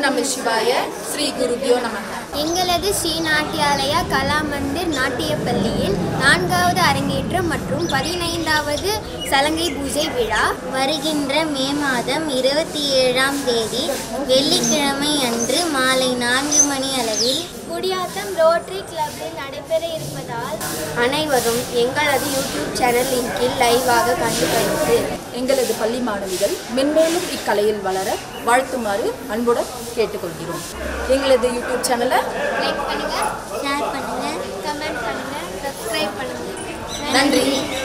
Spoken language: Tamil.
நம சிவாய ஸ்ரீ குருபியோ நமக எங்களது ஸ்ரீ நாட்டியாலய கலாமந்திர் நாட்டியப் பள்ளியில் நான்காவது அரங்கேற்றம் மற்றும் பதினைந்தாவது சலங்கை பூஜை விழா வருகின்ற மே மாதம் இருபத்தி ஏழாம் தேதி வெள்ளிக்கிழமை அன்று மாலை நான்கு மணி அளவில் குடியாத்தம் ரோட்டரி கிளப்பில் நடைபெற இருப்பதால் அனைவரும் எங்களது யூடியூப் சேனல் லிங்கில் லைவாக கண்டு கழித்து எங்களது பள்ளி மாணவிகள் மென்மேலும் இக்கலையில் வளர வாழ்த்துமாறு அன்புடன் கேட்டுக்கொள்கிறோம் எங்களது யூடியூப் சேனலை லைக் பண்ணுங்க ஷேர் பண்ணுங்கள் கமெண்ட் பண்ணுங்க சப்ஸ்கிரைப் பண்ணுங்க நன்றி